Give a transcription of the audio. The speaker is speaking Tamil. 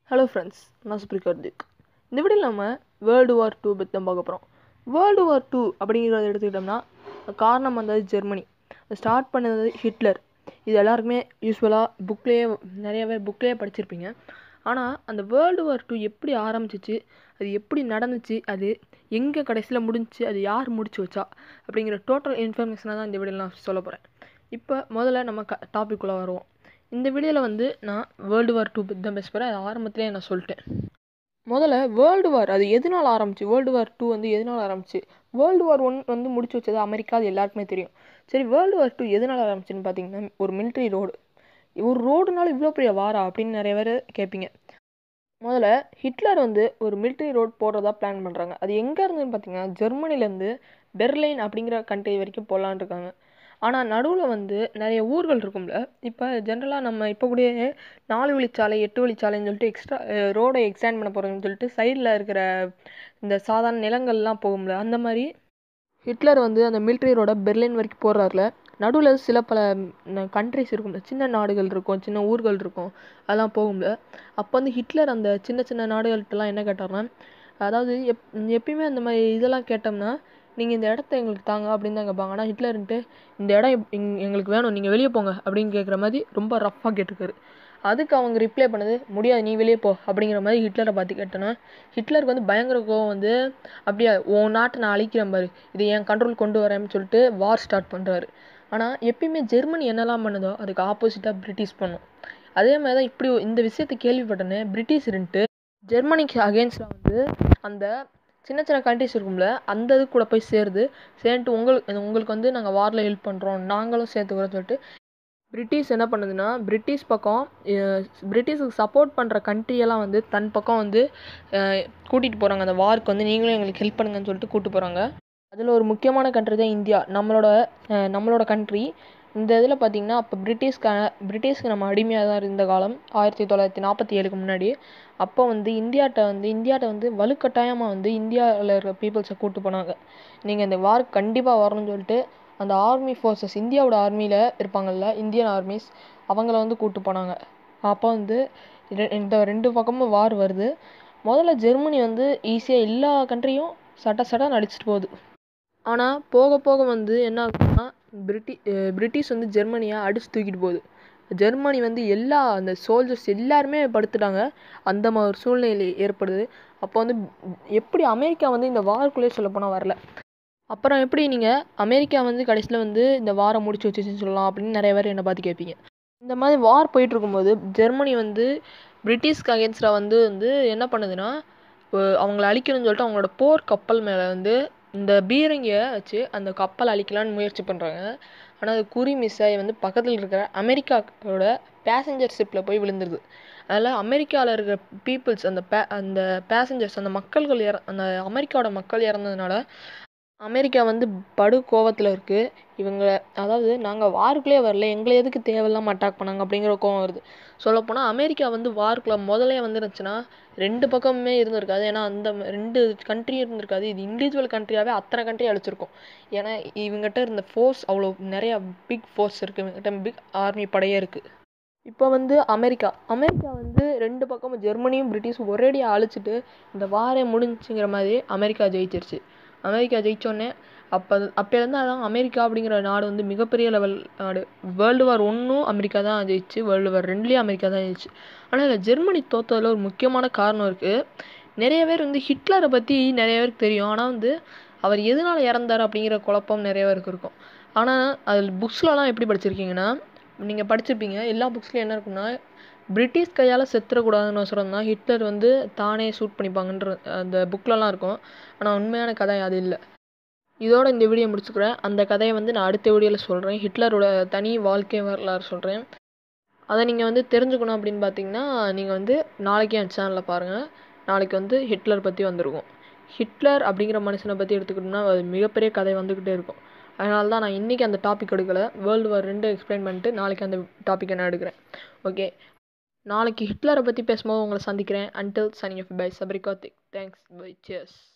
ஹலோ ஃப்ரெண்ட்ஸ் நான் சுப்ரி கார்த்திக் இந்த வீடியோவில் நம்ம வேர்ல்டு வார் டூ பற்றி தான் பார்க்க போகிறோம் வேர்ல்டு வார் டூ அப்படிங்கிறத எடுத்துக்கிட்டோம்னா காரணம் வந்தது ஜெர்மனி ஸ்டார்ட் பண்ணது ஹிட்லர் இது எல்லாருக்குமே யூஸ்வலாக புக்லேயே நிறைய பேர் புக்லேயே படிச்சிருப்பீங்க ஆனால் அந்த வேர்ல்டு வார் டூ எப்படி ஆரம்பிச்சிச்சு அது எப்படி நடந்துச்சு அது எங்கே கடைசியில் முடிஞ்சுச்சு அது யார் முடிச்சு வச்சா அப்படிங்கிற டோட்டல் இன்ஃபர்மேஷனாக தான் இந்த வீடியோவில் நான் சொல்ல போகிறேன் இப்போ முதல்ல நம்ம க டாபிக்குள்ளே வருவோம் இந்த வீடியோவில் வந்து நான் வேர்ல்டு வார் டூ பற்றி தான் பேச போகிறேன் அது ஆரம்பத்திலே நான் சொல்லிட்டேன் முதல்ல வேர்ல்டு வார் அது எதனால் ஆரம்பிச்சு வேர்ல்டு வார் டூ வந்து எதனால் ஆரம்பிச்சு வேர்ல்டு வார் ஒன் வந்து முடிச்சு வச்சது அமெரிக்கா அது எல்லாருக்குமே தெரியும் சரி வேர்ல்டு வார் டூ எதனால் ஆரம்பிச்சுன்னு பார்த்தீங்கன்னா ஒரு மிலிட்ரி ரோடு ஒரு ரோடுனால இவ்வளோ பெரிய வாரா அப்படின்னு நிறைய பேர் கேட்பீங்க முதல்ல ஹிட்லர் வந்து ஒரு மிலிட்ரி ரோட் போடுறதா பிளான் பண்ணுறாங்க அது எங்கே இருந்துன்னு பார்த்தீங்கன்னா ஜெர்மனிலேருந்து பெர்லைன் அப்படிங்கிற கண்ட்ரி வரைக்கும் போகலான்னு இருக்காங்க ஆனால் நடுவில் வந்து நிறைய ஊர்கள் இருக்கும்ல இப்போ ஜென்ரலாக நம்ம இப்போ கூட நாலு வழிச்சாலை எட்டு வழிச்சாலைன்னு சொல்லிட்டு எக்ஸ்ட்ரா ரோடை எக்ஸ்டேண்ட் பண்ண போகிறோம்னு சொல்லிட்டு சைடில் இருக்கிற இந்த சாதாரண நிலங்கள்லாம் போகும்ல அந்த மாதிரி ஹிட்லர் வந்து அந்த மிலிட்ரி ரோட பெர்லின் வரைக்கும் போடுறாருல நடுவில் சில பல கண்ட்ரிஸ் இருக்கும்ல சின்ன நாடுகள் இருக்கும் சின்ன ஊர்கள் இருக்கும் அதெல்லாம் போகும்ல அப்போ வந்து ஹிட்லர் அந்த சின்ன சின்ன நாடுகள்கிட்டலாம் என்ன கேட்டார்னா அதாவது எப் எப்பயுமே அந்த மாதிரி இதெல்லாம் கேட்டோம்னா நீங்கள் இந்த இடத்த எங்களுக்கு தாங்க அப்படின்னு தான் கேட்பாங்க ஆனால் ஹிட்லர்ன்ட்டு இந்த இடம் எங்களுக்கு வேணும் நீங்கள் வெளியே போங்க அப்படின்னு கேட்குற மாதிரி ரொம்ப ரஃப்பாக கேட்டிருக்காரு அதுக்கு அவங்க ரிப்ளை பண்ணது முடியாது நீ வெளியே போ அப்படிங்கிற மாதிரி ஹிட்லரை பார்த்து கேட்டோன்னா ஹிட்லருக்கு வந்து பயங்கர கோவம் வந்து அப்படியே உன் நாட்டை நான் அழிக்கிறேன் பாரு இது என் கண்ட்ரோல் கொண்டு வரேன்னு சொல்லிட்டு வார் ஸ்டார்ட் பண்ணுறாரு ஆனால் எப்பயுமே ஜெர்மனி என்னெல்லாம் பண்ணுதோ அதுக்கு ஆப்போசிட்டாக பிரிட்டிஷ் பண்ணும் அதே மாதிரி தான் இப்படி இந்த விஷயத்தை கேள்விப்பட்டோன்னே பிரிட்டிஷ் இருந்துட்டு ஜெர்மனிக்கு அகேன்ஸ்டாக வந்து அந்த சின்ன சின்ன கண்ட்ரிஸ் இருக்கும்ல அந்த இது கூட போய் சேருது சேர்ந்துட்டு உங்களுக்கு உங்களுக்கு வந்து நாங்கள் வாரில் ஹெல்ப் பண்ணுறோம் நாங்களும் சேர்த்துக்கிறோம்னு சொல்லிட்டு பிரிட்டிஷ் என்ன பண்ணுதுன்னா பிரிட்டிஷ் பக்கம் பிரிட்டிஷுக்கு சப்போர்ட் பண்ணுற கண்ட்ரியெல்லாம் வந்து தன் பக்கம் வந்து கூட்டிகிட்டு போகிறாங்க அந்த வார்க்கு வந்து நீங்களும் எங்களுக்கு ஹெல்ப் பண்ணுங்கன்னு சொல்லிட்டு கூப்பிட்டு போகிறாங்க அதில் ஒரு முக்கியமான கண்ட்ரி தான் இந்தியா நம்மளோட நம்மளோட கண்ட்ரி இந்த இதில் பார்த்திங்கன்னா அப்போ பிரிட்டிஷ்க்கு பிரிட்டிஷ்க்கு நம்ம அடிமையாக தான் இருந்த காலம் ஆயிரத்தி தொள்ளாயிரத்தி நாற்பத்தி ஏழுக்கு முன்னாடி அப்போ வந்து இந்தியாட்ட வந்து இந்தியாட்ட வந்து வலுக்கட்டாயமாக வந்து இந்தியாவில் இருக்கிற பீப்புள்ஸை கூப்பிட்டு போனாங்க நீங்கள் இந்த வார் கண்டிப்பாக வரணும்னு சொல்லிட்டு அந்த ஆர்மி ஃபோர்ஸஸ் இந்தியாவோட ஆர்மியில் இருப்பாங்கள்ல இந்தியன் ஆர்மிஸ் அவங்கள வந்து கூப்பிட்டு போனாங்க அப்போ வந்து இந்த ரெண்டு பக்கமும் வார் வருது முதல்ல ஜெர்மனி வந்து ஈஸியாக எல்லா கண்ட்ரியும் சட்ட சட்டாக அடிச்சிட்டு போகுது ஆனால் போக போக வந்து என்ன ஆகுதுன்னா பிரிட்டி பிரிட்டிஷ் வந்து ஜெர்மனியை அடித்து தூக்கிட்டு போகுது ஜெர்மனி வந்து எல்லா அந்த சோல்ஜர்ஸ் எல்லாருமே படுத்துட்டாங்க அந்த மாதிரி ஒரு சூழ்நிலை ஏற்படுது அப்போ வந்து எப்படி அமெரிக்கா வந்து இந்த வாருக்குள்ளே சொல்ல போனால் வரல அப்புறம் எப்படி நீங்கள் அமெரிக்கா வந்து கடைசியில் வந்து இந்த வாரை முடிச்சு வச்சுச்சுன்னு சொல்லலாம் அப்படின்னு நிறைய பேர் என்னை பார்த்து கேட்பீங்க இந்த மாதிரி வார் போயிட்டு இருக்கும்போது ஜெர்மனி வந்து பிரிட்டிஷ்க்கு அகேன்ஸ்டாக வந்து வந்து என்ன பண்ணுதுன்னா அவங்கள அழிக்கணும்னு சொல்லிட்டு அவங்களோட போர் கப்பல் மேலே வந்து இந்த பீரங்கியை வச்சு அந்த கப்பல் அழிக்கலான்னு முயற்சி பண்ணுறாங்க ஆனால் அது குறி மிஸ் ஆகி வந்து பக்கத்தில் இருக்கிற அமெரிக்காவோட பேசஞ்சர் ஷிப்பில் போய் விழுந்துருது அதில் அமெரிக்காவில் இருக்கிற பீப்புள்ஸ் அந்த பே அந்த பேசஞ்சர்ஸ் அந்த மக்கள்கள் இற அந்த அமெரிக்காவோட மக்கள் இறந்ததுனால அமெரிக்கா வந்து படு கோவத்தில் இருக்குது இவங்க அதாவது நாங்கள் வாருக்குள்ளே வரல எங்களை எதுக்கு தேவையில்லாமல் அட்டாக் பண்ணாங்க அப்படிங்கிற கோவம் வருது சொல்லப்போனால் அமெரிக்கா வந்து வாருக்குள்ளே முதலே வந்துருந்துச்சுன்னா ரெண்டு பக்கமுமே இருந்திருக்காது ஏன்னா அந்த ரெண்டு கண்ட்ரி இருந்திருக்காது இது இண்டிவிஜுவல் கண்ட்ரியாகவே அத்தனை கண்ட்ரி அழிச்சிருக்கும் ஏன்னா இவங்ககிட்ட இருந்த ஃபோர்ஸ் அவ்வளோ நிறையா பிக் ஃபோர்ஸ் இருக்குது இவங்ககிட்ட பிக் ஆர்மி படையே இருக்குது இப்போ வந்து அமெரிக்கா அமெரிக்கா வந்து ரெண்டு பக்கமும் ஜெர்மனியும் பிரிட்டிஷும் ஒரேடியாக அழிச்சிட்டு இந்த வாரே முடிஞ்சுங்கிற மாதிரி அமெரிக்கா ஜெயிச்சிருச்சு அமெரிக்கா ஜெயித்தோடனே அப்போ அப்போலேருந்து அதான் அமெரிக்கா அப்படிங்கிற நாடு வந்து மிகப்பெரிய லெவல் நாடு வேர்ல்டு வார் ஒன்றும் அமெரிக்கா தான் ஜெயிச்சு வேர்ல்டு வார் ரெண்டுலேயும் அமெரிக்கா தான் ஜெயிச்சு ஆனால் இதில் ஜெர்மனி தோற்றதில் ஒரு முக்கியமான காரணம் இருக்குது நிறைய பேர் வந்து ஹிட்லரை பற்றி நிறைய பேருக்கு தெரியும் ஆனால் வந்து அவர் எதனால் இறந்தார் அப்படிங்கிற குழப்பம் நிறைய பேருக்கு இருக்கும் ஆனால் அதில் புக்ஸ்லலாம் எப்படி படிச்சிருக்கீங்கன்னா நீங்கள் படிச்சிருப்பீங்க எல்லா புக்ஸ்லையும் என்ன இருக்குன்னா பிரிட்டிஷ் கையால் செத்துடக்கூடாதுன்னு அவசரம் தான் ஹிட்லர் வந்து தானே ஷூட் பண்ணிப்பாங்கன்ற அந்த புக்லலாம் இருக்கும் ஆனால் உண்மையான கதை அது இல்லை இதோட இந்த வீடியோ முடிச்சுக்கிறேன் அந்த கதையை வந்து நான் அடுத்த வீடியோவில் சொல்கிறேன் ஹிட்லரோட தனி வாழ்க்கை வரலாறு சொல்கிறேன் அதை நீங்கள் வந்து தெரிஞ்சுக்கணும் அப்படின்னு பார்த்தீங்கன்னா நீங்கள் வந்து நாளைக்கே என் சேனலில் பாருங்கள் நாளைக்கு வந்து ஹிட்லர் பற்றி வந்திருக்கும் ஹிட்லர் அப்படிங்கிற மனுஷனை பற்றி எடுத்துக்கிட்டோம்னா அது மிகப்பெரிய கதை வந்துக்கிட்டே இருக்கும் அதனால தான் நான் இன்றைக்கி அந்த டாபிக் எடுக்கலை வேர்ல்டு வார் ரெண்டு எக்ஸ்பிளைன் பண்ணிட்டு நாளைக்கு அந்த டாப்பிக்கை நான் எடுக்கிறேன் ஓகே நாளைக்கு ஹிட்லரை பற்றி பேசும்போது உங்களை சந்திக்கிறேன் அன்டில் சனி off bye Sabari Karthik thanks bye cheers